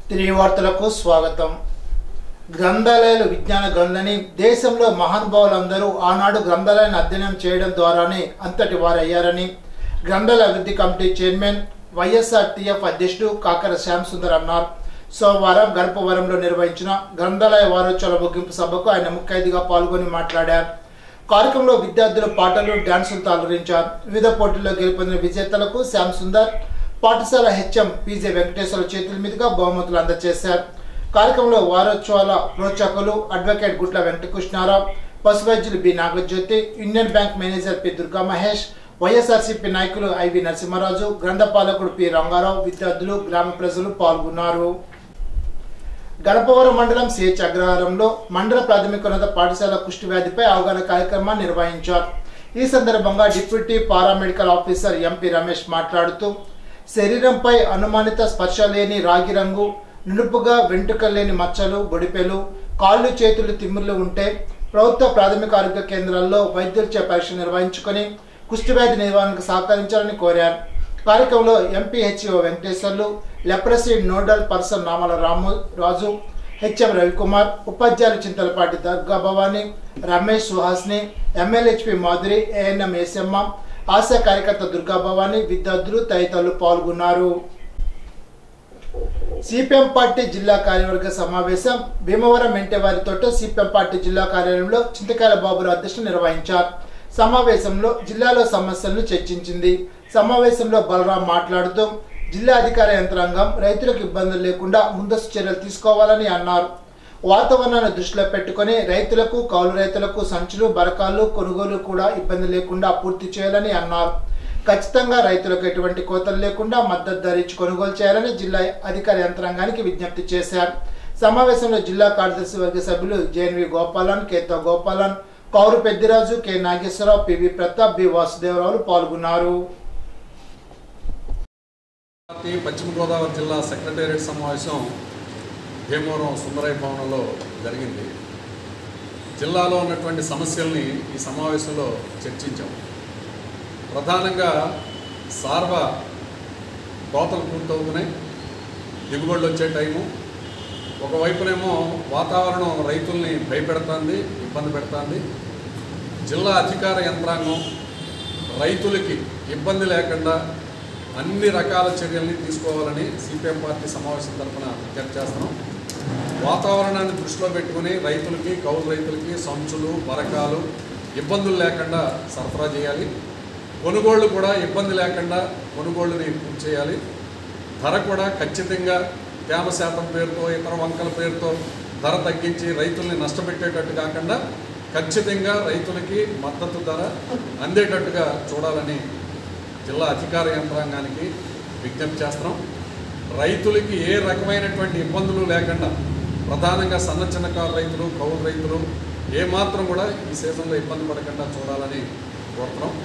తిరిగి వార్తలకు స్వాగతం గ్రంథాలయాలు విజ్ఞాన గ్రంథని దేశంలో మహానుభావులందరూ ఆనాడు గ్రంథాలయాన్ని అధ్యయనం చేయడం ద్వారానే అంతటి వారయ్యారని గ్రంథాలయ అభివృద్ధి కమిటీ చైర్మన్ వైఎస్ఆర్ టిఎఫ్ అధ్యక్షుడు కాకర శ్యామ్ సుందర్ అన్నారు సోమవారం గర్భవరంలో నిర్వహించిన గ్రంథాలయ వారోత్సవాల ముగింపు సభకు ఆయన ముఖ్య అతిథిగా పాల్గొని మాట్లాడారు కార్యక్రమంలో విద్యార్థులు పాటలు డాన్సులతో అలరించారు వివిధ పోటీల్లో గెలుపొందిన విజేతలకు శ్యామ్ సుందర్ పాఠశాల హెచ్ఎం పీజే వెంకటేశ్వర చేతుల మీదుగా బహుమతులు అందజేశారు కార్యక్రమంలో వారోత్సవాల ప్రోత్సాహకులు అడ్వకేట్ గుట్ల వెంకటకృష్ణారావు పశు వైద్యులు B Nagajyothi union bank manager P Durga Mahesh YSRCP నాయకులు ఐవి నరసింహరాజు గ్రంథపాలకుడు పి రంగారావు విద్యార్థులు గ్రామ ప్రజలు పాల్గొన్నారు గణపవరం మండలం సిహెచ్ అగ్రహారంలో మండల ప్రాథమికోన్నత పాఠశాల కుష్టి వ్యాధిపై అవగాహన కార్యక్రమాన్ని నిర్వహించారు ఈ సందర్భంగా deputy paramedical officer MP Ramesh మాట్లాడుతూ శరీరంపై అనుమానిత స్పర్శ లేని రాగి రంగు నునుపుగా వెంట్రుక లేని మచ్చలు బొడిపెలు కాళ్ళు చేతులు తిమ్ముర్లు ఉంటే ప్రభుత్వ ప్రాథమిక ఆరోగ్య కేంద్రాల్లో వైద్యులచే పరీక్ష నిర్వహించుకొని కుష్ఠవ్యాధి నివారణకు సహకరించాలని కోరారు కార్యక్రమంలో MP HO Venkateswarlu leprosy nodal person Namala Ramu Raju HM Ravikumar ఉపాధ్యాయులు చింతలపాటి దుర్గా భవాని రమేష్ సుహాస్ని ఎంఎల్హెచ్పి మాధురి ఏఎన్ఎం ఏసమ్మ ఆశా కార్యకర్త దుర్గా భవాని విద్యార్థులు తదితరులు పాల్గొన్నారు సిపిఎం పార్టీ జిల్లా కార్యవర్గ సమావేశం భీమవరం వెంటేవారి తోట సిపిఎం పార్టీ జిల్లా కార్యాలయంలో చింతకాయల బాబురావు అధ్యక్షులు నిర్వహించారు సమావేశంలో జిల్లాలో సమస్యలను చర్చించింది సమావేశంలో బలరాం మాట్లాడుతూ జిల్లా అధికార యంత్రాంగం రైతులకు ఇబ్బందులు లేకుండా ముందస్తు చర్యలు తీసుకోవాలని అన్నారు వాతావరణాన్ని దృష్టిలో పెట్టుకొని రైతులకు కౌలు రైతులకు సంచులు బరకాలు కొనుగోలు కూడా ఇబ్బంది లేకుండా పూర్తి చేయాలని అన్నారు ఖచ్చితంగా రైతులకు ఎటువంటి కోతలు లేకుండా మద్దతు ధర ఇచ్చి కొనుగోలు చేయాలని జిల్లా అధికార యంత్రాంగానికి విజ్ఞప్తి చేశారు సమావేశంలో జిల్లా కార్యదర్శి వర్గ సభ్యులు జేఎన్వి గోపాలన్ కేతో గోపాలన్ కౌరు Peddiraju K Nageswararao PV Pratap B వాసుదేవరావులు పాల్గొన్నారు పార్టీ పశ్చిమ గోదావరి జిల్లా సెక్రటేరియట్ సమావేశం భీమవరం సుందరయ్య భవనంలో జరిగింది జిల్లాలో ఉన్నటువంటి సమస్యల్ని ఈ సమావేశంలో చర్చించాం ప్రధానంగా సార్వ కోతలు పూర్తవుతున్నాయి దిగుబడులు వచ్చే టైము ఒకవైపునేమో వాతావరణం రైతుల్ని భయపెడుతుంది ఇబ్బంది పెడుతుంది జిల్లా అధికార యంత్రాంగం రైతులకి ఇబ్బంది లేకుండా అన్ని రకాల చర్యల్ని తీసుకోవాలని సిపిఎం పార్టీ సమావేశం తరఫున విజ్ఞప్తి చేస్తున్నాం వాతావరణాన్ని దృష్టిలో పెట్టుకుని రైతులకి కౌలు రైతులకి సంచులు బరకాలు ఇబ్బందులు లేకుండా సరఫరా చేయాలి కొనుగోళ్లు కూడా ఇబ్బంది లేకుండా కొనుగోళ్ళని పూర్తి చేయాలి ధర కూడా ఖచ్చితంగా తేమ శాతం పేరుతో ఇతర వంకల పేరుతో ధర తగ్గించి రైతుల్ని నష్టపెట్టేటట్టు కాకుండా ఖచ్చితంగా రైతులకి మద్దతు ధర అందేటట్టుగా చూడాలని జిల్లా అధికార యంత్రాంగానికి విజ్ఞప్తి చేస్తున్నాం రైతులకి ఏ రకమైనటువంటి ఇబ్బందులు లేకుండా ప్రధానంగా సన్న చిన్నకారు రైతులు కౌలు రైతులు ఏమాత్రం కూడా ఈ సీజన్లో ఇబ్బంది పడకుండా చూడాలని కోరుతున్నాం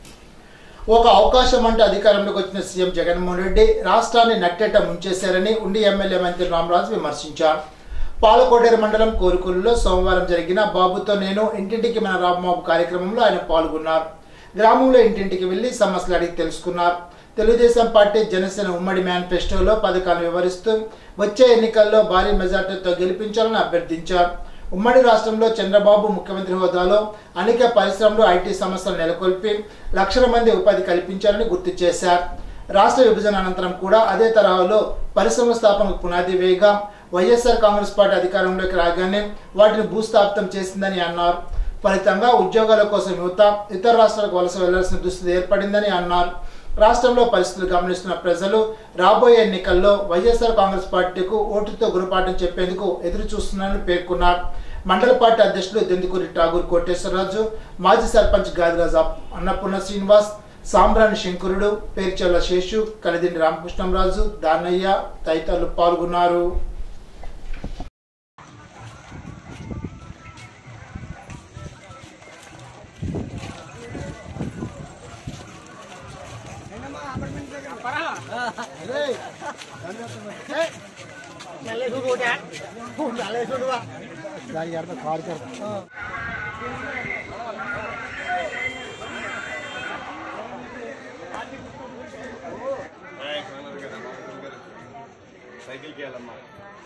ఒక అవకాశం అంటే అధికారంలోకి వచ్చిన సీఎం జగన్మోహన్ రెడ్డి రాష్ట్రాన్ని నట్టేట ముంచేశారని ఉండి ఎమ్మెల్యే మంత్రి రామరాజు విమర్శించారు పాలకోడేరు మండలం కోరుకుల్లో సోమవారం జరిగిన బాబుతో నేను ఇంటింటికి మన రామబాబు కార్యక్రమంలో ఆయన పాల్గొన్నారు గ్రామంలో ఇంటింటికి వెళ్లి సమస్యలు అడిగి తెలుసుకున్నారు తెలుగుదేశం పార్టీ జనసేన ఉమ్మడి మేనిఫెస్టోలో పథకాలను వివరిస్తూ వచ్చే ఎన్నికల్లో భారీ మెజార్టీతో గెలిపించాలని అభ్యర్థించారు ఉమ్మడి రాష్ట్రంలో చంద్రబాబు ముఖ్యమంత్రి హోదాలో అనేక పరిశ్రమలు ఐటీ సంస్థలు నెలకొల్పి లక్షల మంది ఉపాధి కల్పించారని గుర్తు చేశారు రాష్ట్ర విభజన అనంతరం కూడా అదే తరహాలో పరిశ్రమల స్థాపనకు పునాది వేయగా వైఎస్ఆర్ కాంగ్రెస్ పార్టీ అధికారంలోకి రాగానే వాటిని భూస్థాపితం చేసిందని అన్నారు ఫలితంగా ఉద్యోగాల కోసం యువత ఇతర రాష్ట్రాలకు వలస వెళ్లాల్సిన దుస్థితి ఏర్పడిందని అన్నారు రాష్ట్రంలో పరిస్థితులు గమనిస్తున్న ప్రజలు రాబోయే ఎన్నికల్లో వైఎస్ఆర్ కాంగ్రెస్ పార్టీకు ఓటుతో గురపాఠం చెప్పేందుకు ఎదురు చూస్తున్నారని పేర్కొన్నారు మండల పార్టీ అధ్యక్షులు దెందుకూరి ఠాగూర్ కోటేశ్వరరాజు మాజీ సర్పంచ్ గాదిరాజు అన్నపూర్ణ శ్రీనివాస్ సాంబ్రాణి శంకరుడు పేర్చల్ల శేషు కలిదిండి రామకృష్ణంరాజు దానయ్య తదితరులు పాల్గొన్నారు సైకిల్కి వెళ్ళమ్మా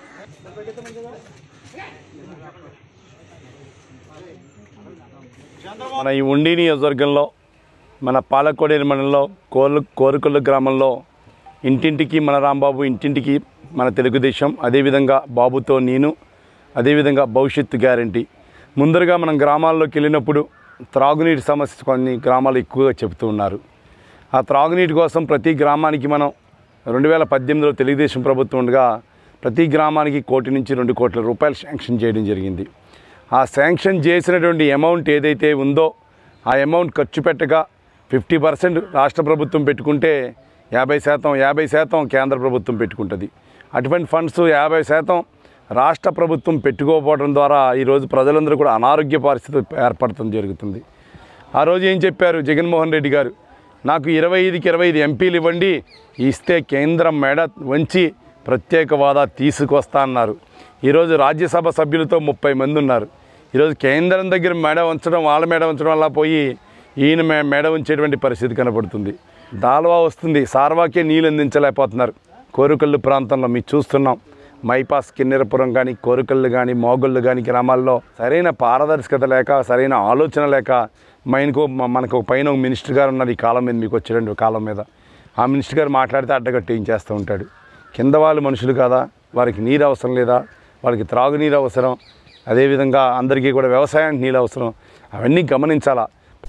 మన ఈ ఉండి నియోజకవర్గంలో మన పాలకోడేరు మండలంలో కోరు కోరుకొల్లు గ్రామంలో ఇంటింటికి మన రాంబాబు ఇంటింటికి మన తెలుగుదేశం అదేవిధంగా బాబుతో నేను అదేవిధంగా భవిష్యత్తు గ్యారంటీ ముందరగా మనం గ్రామాల్లోకి వెళ్ళినప్పుడు త్రాగునీటి సమస్య కొన్ని గ్రామాలు ఎక్కువగా చెబుతూ ఉన్నారు ఆ త్రాగునీటి కోసం ప్రతి గ్రామానికి మనం రెండు వేల పద్దెనిమిదిలో తెలుగుదేశం ప్రభుత్వం ఉండగా ప్రతి గ్రామానికి కోటి నుంచి రెండు కోట్ల రూపాయలు శాంక్షన్ చేయడం జరిగింది ఆ శాంక్షన్ చేసినటువంటి అమౌంట్ ఏదైతే ఉందో ఆ అమౌంట్ ఖర్చు పెట్టగా ఫిఫ్టీ పర్సెంట్ రాష్ట్ర ప్రభుత్వం పెట్టుకుంటే యాభై శాతం యాభై శాతం కేంద్ర ప్రభుత్వం పెట్టుకుంటుంది అటువంటి ఫండ్స్ యాభై శాతం రాష్ట్ర ప్రభుత్వం పెట్టుకోకపోవడం ద్వారా ఈరోజు ప్రజలందరూ కూడా అనారోగ్య పరిస్థితి ఏర్పడటం జరుగుతుంది ఆ రోజు ఏం చెప్పారు జగన్మోహన్ రెడ్డి గారు నాకు ఇరవై ఐదుకి ఇరవై ఐదు ఎంపీలు ఇవ్వండి ఇస్తే కేంద్రం మెడ వంచి ప్రత్యేక హోదా తీసుకొస్తా అన్నారు ఈరోజు రాజ్యసభ సభ్యులతో ముప్పై మంది ఉన్నారు ఈరోజు కేంద్రం దగ్గర మెడ ఉంచడం వాళ్ళ మెడ ఉంచడం వల్ల పోయి ఈయన మె మెడ ఉంచేటువంటి పరిస్థితి కనబడుతుంది దాల్వా వస్తుంది సార్వాకే నీళ్ళు అందించలేకపోతున్నారు కోరుకల్లు ప్రాంతంలో మీరు చూస్తున్నాం మైపాస్ కిన్నెరపురం కానీ కోరుకల్లు కానీ మోగళ్ళు కానీ గ్రామాల్లో సరైన పారదర్శకత లేక సరైన ఆలోచన లేక మైన్కు మనకు ఒక పైన ఒక మినిస్టర్ గారు ఉన్నారు ఈ కాలం మీద మీకు వచ్చేటువంటి కాలం మీద ఆ మినిస్టర్ గారు మాట్లాడితే అడ్డగట్టి ఏం చేస్తూ ఉంటాడు కింద వాళ్ళు మనుషులు కాదా వారికి నీరు అవసరం లేదా వాళ్ళకి త్రాగునీరు అవసరం అదేవిధంగా అందరికీ కూడా వ్యవసాయానికి నీళ్ళు అవసరం అవన్నీ గమనించాలా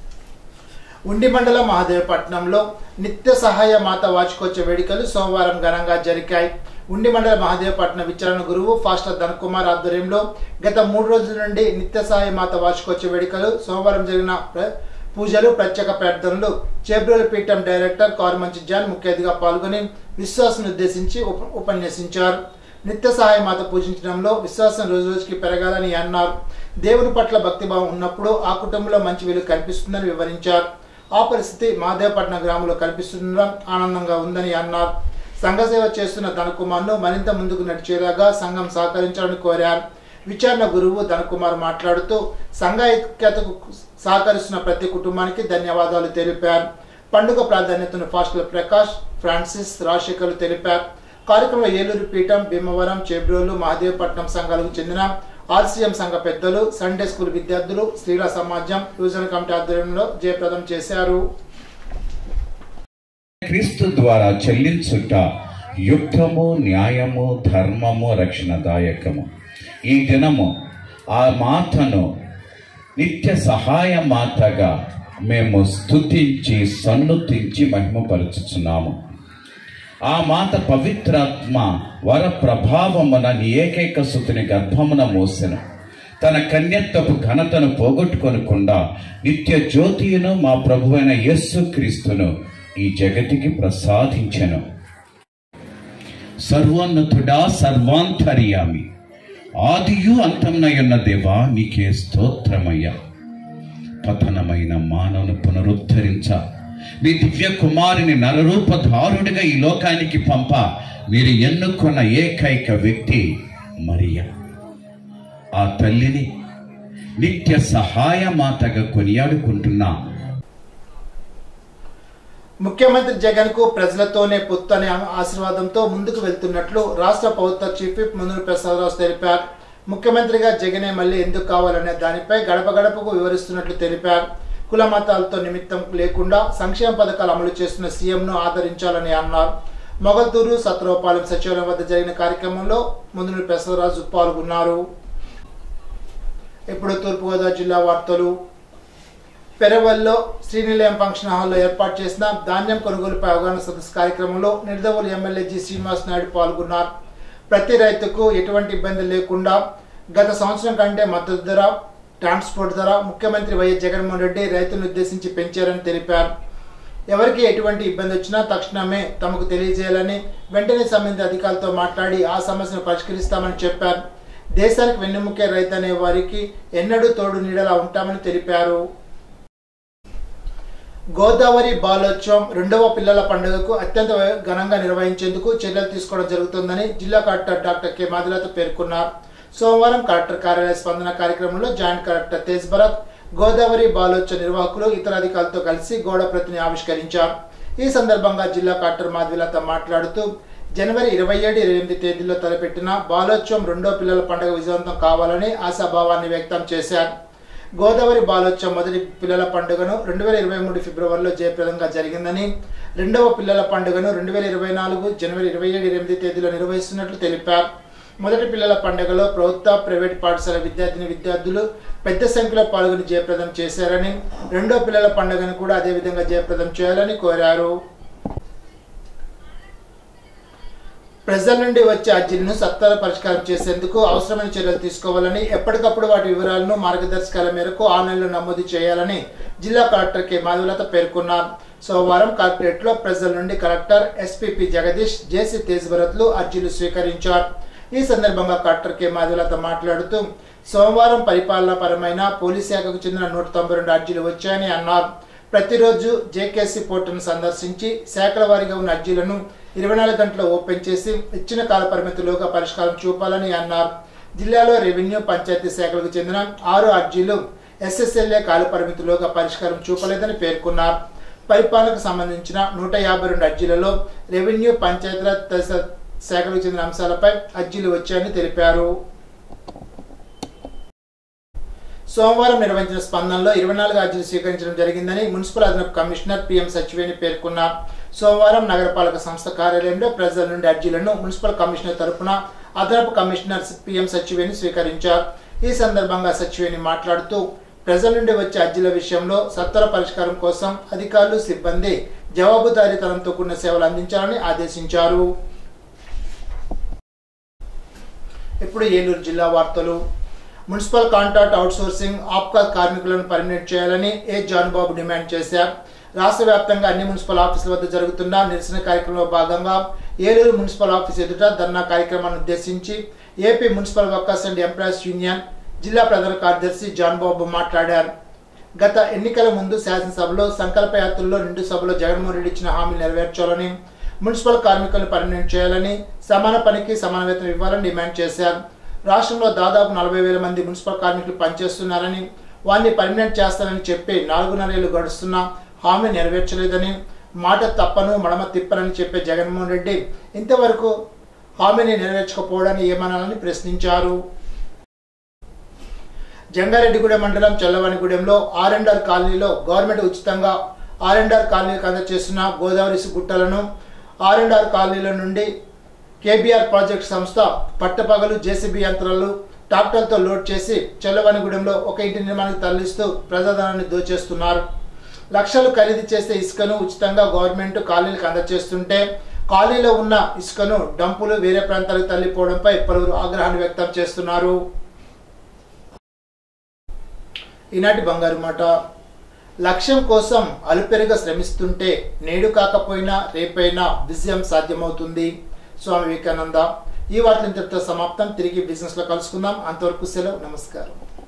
ఉండి మండలం మహాదేవపట్నంలో నిత్య సహాయ మాత వార్షికోత్సవ వేడుకలు సోమవారం ఘనంగా జరిగాయి ఉండి మండల మహాదేవపట్నం విచారణ గురువు ఫాస్టర్ ధనకుమార్ ఆధ్వర్యంలో గత మూడు రోజుల నుండి నిత్య సహాయ మాత వార్షికోత్సవ వేడుకలు సోమవారం జరిగిన ప్ర- పూజలు ప్రత్యేక ప్రార్థనలు చేబ్రోలు పీఠం డైరెక్టర్ కారుమంచి జాన్ ముఖ్య అతిథిగా పాల్గొని విశ్వాసం ఉద్దేశించి ఉప- ఉపన్యసించారు నిత్య సహాయ మాత పూజించడంలో విశ్వాసం రోజు రోజుకి పెరగాలని అన్నారు దేవుని పట్ల భక్తిభావం ఉన్నప్పుడు ఆ కుటుంబంలో మంచి వెలుగు కనిపిస్తుందని వివరించారు ఆ పరిస్థితి మహాదేవపట్నం గ్రామంలో కనిపిస్తుండడం ఆనందంగా ఉందని అన్నారు సంఘ సేవ చేస్తున్న ధనకుమార్ను మరింత ముందుకు నడిచేలాగా సంఘం సహకరించాలని కోరారు విచారణ గురువు ధనకుమార్ మాట్లాడుతూ సంఘ ఐక్యతకు సహకరిస్తున్న ప్రతి కుటుంబానికి ధన్యవాదాలు తెలిపారు పండుగ ప్రాధాన్యతను ఫాస్టర్ ప్రకాష్ ఫ్రాన్సిస్ రాజశేఖర్లు తెలిపారు కార్యక్రమంలో ఏలూరు పీఠం భీమవరం చేబ్రోలు మహదేవపట్నం సంఘాలకు చెందిన ఆర్సీఎం సంఘ పెద్దలు సండే స్కూల్ విద్యార్థులు స్త్రీల సమాజం యువజన కమిటీ ఆధ్వర్యంలో జయప్రదం చేశారు క్రీస్తు ద్వారా చెల్లించుట యుక్తము న్యాయము ధర్మము రక్షణదాయకము ఈ దినము ఆ మాతను నిత్య సహాయ మాతగా మేము స్తుతించి సన్నుతించి మహిమపరుచుచున్నాము ఆ మాత పవిత్రాత్మ వర ప్రభావమున నీ ఏకైక సుతుని గర్భమున మోసెను తన కన్యత్వపు ఘనతను పోగొట్టుకొనకుండా నిత్య జ్యోతియును మా ప్రభువైన యేసు క్రీస్తును ఈ జగతికి ప్రసాదించెను సర్వోన్నతుడా సర్వాంతర్యామి ఆదియు అంతమునయున్న దేవా నీకే స్తోత్రమయ్యా పతనమైన మానవును పునరుద్ధరించ మీ దివ్య కుమారుని నరరూపధారుడిగా ఈ లోకానికి పంప మీరు ఎన్నుకున్న ఏకైక వ్యక్తి మరియా ఆ తల్లిని నిత్య సహాయ మాతగా కొనియాడుకుంటున్నా ముఖ్యమంత్రి జగన్ కు ప్రజలతోనే పొత్తు అనే ఆశీర్వాదంతో ముందుకు వెళ్తున్నట్లు రాష్ట్ర ప్రభుత్వ చీఫ్ విప్ మునురు ప్రసాదరావు తెలిపారు ముఖ్యమంత్రిగా జగనే మళ్ళీ ఎందుకు కావాలనే దానిపై గడప గడపకు వివరిస్తున్నట్లు తెలిపారు కుల మతాలతో నిమిత్తం లేకుండా సంక్షేమ పథకాలు అమలు చేస్తున్న సీఎంను ఆదరించాలని అన్నారు మొగల్తూరు సత్రవపాలెం సచివాలయం వద్ద జరిగిన కార్యక్రమంలో ముందునూరు ప్రసాదరాజు పాల్గొన్నారు ఇప్పుడు తూర్పుగోదావరి జిల్లా వార్తలు పెరవల్లో శ్రీనిలయం ఫంక్షన్ హాల్లో ఏర్పాటు చేసిన ధాన్యం కొనుగోలుపై అవగాహన సదస్సు కార్యక్రమంలో నిడదవోలు ఎమ్మెల్యే జి శ్రీనివాస్ నాయుడు పాల్గొన్నారు ప్రతి రైతుకు ఎటువంటి ఇబ్బంది లేకుండా గత సంవత్సరం కంటే మద్దతు ధర ట్రాన్స్పోర్ట్ ధర ముఖ్యమంత్రి వైఎస్ జగన్మోహన్ రెడ్డి రైతులను ఉద్దేశించి పెంచారని తెలిపారు ఎవరికి ఎటువంటి ఇబ్బంది వచ్చినా తక్షణమే తమకు తెలియజేయాలని వెంటనే సంబంధిత అధికారులతో మాట్లాడి ఆ సమస్యను పరిష్కరిస్తామని చెప్పారు దేశానికి వెన్నెముకే రైతు అనే వారికి ఎన్నడూ తోడు నీడలా ఉంటామని తెలిపారు గోదావరి బాలోత్సవం రెండవ పిల్లల పండుగకు అత్యంత ఘనంగా నిర్వహించేందుకు చర్యలు తీసుకోవడం జరుగుతుందని జిల్లా కలెక్టర్ డాక్టర్ కె మాదిలత పేర్కొన్నారు సోమవారం కలెక్టర్ కార్యాలయ స్పందన కార్యక్రమంలో జాయింట్ కలెక్టర్ తేజ్ భరత్ గోదావరి బాలోత్సవ నిర్వాహకులు ఇతర అధికారులతో కలిసి గోడ ప్రతిని ఆవిష్కరించారు ఈ సందర్భంగా జిల్లా కలెక్టర్ మాధవిలత మాట్లాడుతూ జనవరి ఇరవై ఏడు ఇరవై ఎనిమిది తేదీల్లో తలపెట్టిన బాలోత్సవం రెండో పిల్లల పండుగ విజయవంతం కావాలని ఆశాభావాన్ని వ్యక్తం చేశారు గోదావరి బాలోత్సవం మొదటి పిల్లల పండుగను రెండు వేల ఇరవై మూడు ఫిబ్రవరిలో జయప్రదంగా జరిగిందని రెండవ పిల్లల పండుగను రెండు వేల ఇరవై నాలుగు జనవరి ఇరవై ఏడు ఎనిమిది తేదీలో నిర్వహిస్తున్నట్లు తెలిపారు మొదటి పిల్లల పండుగలో ప్రభుత్వ ప్రైవేట్ పాఠశాల విద్యార్థిని విద్యార్థులు పెద్ద సంఖ్యలో పాల్గొని జయప్రదం చేశారని రెండో పిల్లల పండుగను కూడా అదేవిధంగా జయప్రదం చేయాలని కోరారు ప్రజల నుండి వచ్చే అర్జీలను సత్వర పరిష్కారం చేసేందుకు అవసరమైన చర్యలు తీసుకోవాలని ఎప్పటికప్పుడు వాటి వివరాలను మార్గదర్శకాల మేరకు ఆన్లైన్లో నమోదు చేయాలని జిల్లా కలెక్టర్ కె మాధవలత పేర్కొన్నారు సోమవారం కలెక్టరేట్లో ప్రజల నుండి collector SPP Jagadish JC Tej భరత్లు అర్జీలు స్వీకరించారు ఈ సందర్భంగా కలెక్టర్ కె మాధవలత మాట్లాడుతూ సోమవారం పరిపాలనా పరమైన పోలీస్ శాఖకు చెందిన నూట తొంభై రెండు అర్జీలు వచ్చాయని అన్నారు ప్రతిరోజు జేకేసీ పోర్టును సందర్శించి శాఖల వారీగా ఉన్న అర్జీలను ఇరవై నాలుగు గంటలు ఓపెన్ చేసి ఇచ్చిన కాల పరిమితిలోగా పరిష్కారం చూపాలని అన్నారు జిల్లాలో రెవెన్యూ పంచాయతీ శాఖలకు చెందిన ఆరు అర్జీలు ఎస్ఎస్ఎల్ఏ కాల పరిమితిలోగా పరిష్కారం చూపలేదని పేర్కొన్నారు పరిపాలనకు సంబంధించిన నూట యాభై రెండు అర్జీలలో రెవెన్యూ పంచాయతీరాజ్ తదితర శాఖలకు చెందిన అంశాలపై అర్జీలు వచ్చాయని తెలిపారు సోమవారం నిర్వహించిన స్పందనలో ఇరవై నాలుగు అర్జీలు స్వీకరించడం జరిగిందని మున్సిపల్ అదనపు కమిషనర్ పిఎం సచివేని పేర్కొన్నారు సోమవారం నగరపాలక సంస్థ కార్యాలయంలో ప్రజల నుండి అర్జీలను మున్సిపల్ కమిషనర్ తరపున అదనపు కమిషనర్ పిఎం సచివేని స్వీకరించారు ఈ సందర్భంగా సచివేని మాట్లాడుతూ ప్రజల నుండి వచ్చే అర్జీల విషయంలో సత్వర పరిష్కారం కోసం అధికారులు సిబ్బంది జవాబుదారీతనంతో కూడిన సేవలు అందించాలని ఆదేశించారు ఇప్పుడు ఏలూరు జిల్లా వార్తలు మున్సిపల్ కాంట్రాక్ట్ అవుట్సోర్సింగ్ ఆప్కా కార్మికులను పర్మినెంట్ చేయాలని ఏ జానుబాబు డిమాండ్ చేశారు రాష్ట్ర వ్యాప్తంగా అన్ని మున్సిపల్ ఆఫీసుల వద్ద జరుగుతున్న నిరసన కార్యక్రమంలో భాగంగా ఏలూరు మున్సిపల్ ఆఫీస్ ఎదుట ధర్నా కార్యక్రమాన్ని ఉద్దేశించి AP municipal workers and employees union జిల్లా ప్రధాన కార్యదర్శి జాన్బాబు మాట్లాడారు గత ఎన్నికల ముందు శాసనసభలో సంకల్ప యాత్రలో నిండు సభలో జగన్మోహన్ రెడ్డి ఇచ్చిన హామీలు నెరవేర్చాలని మున్సిపల్ కార్మికులను పర్మనెంట్ చేయాలని సమాన పనికి సమాన వేతనం ఇవ్వాలని డిమాండ్ చేశారు రాష్ట్రంలో దాదాపు నలభై వేల మంది మున్సిపల్ కార్మికులు పనిచేస్తున్నారని వారిని పర్మనెంట్ చేస్తారని చెప్పి నాలుగున్నరేళ్లు గడుస్తున్నా హామీ నెరవేర్చలేదని మాట తప్పను మడమ తిప్పనని చెప్పే జగన్మోహన్ రెడ్డి ఇంతవరకు హామీని నెరవేర్చకపోవడాన్ని ఏమనాలని ప్రశ్నించారు జంగారెడ్డిగూడెం మండలం చల్లవానిగూడెంలో ఆర్ అండ్ ఆర్ కాలనీలో గవర్నమెంట్ ఉచితంగా ఆర్ అండ్ ఆర్ కాలనీకి అందజేస్తున్న గోదావరి గుట్టలను ఆర్ అండ్ ఆర్ కాలనీల నుండి కేబీఆర్ ప్రాజెక్ట్ సంస్థ పట్టపగలు జేసీబీ యంత్రాలు ట్రాక్టర్లతో లోడ్ చేసి చల్లవానిగూడెంలో ఒక ఇంటి నిర్మాణానికి తరలిస్తూ ప్రజాధనాన్ని దోచేస్తున్నారు లక్షలు ఖరీదు చేసే ఇసుకను ఉచితంగా గవర్నమెంట్ కాలనీలకు అందజేస్తుంటే కాలనీలో ఉన్న ఇసుకను డంపులు వేరే ప్రాంతాలకు తరలిపోవడంపై పలువురు ఆగ్రహాన్ని వ్యక్తం చేస్తున్నారు ఈనాటి బంగారు మాట లక్ష్యం కోసం అలుపెరుగా శ్రమిస్తుంటే నేడు కాకపోయినా రేపైనా విజయం సాధ్యమవుతుంది స్వామి వివేకానంద ఈ వార్తలు ఇంతటితో సమాప్తం తిరిగి బిజినెస్లో కలుసుకుందాం అంతవరకు సెలవు నమస్కారం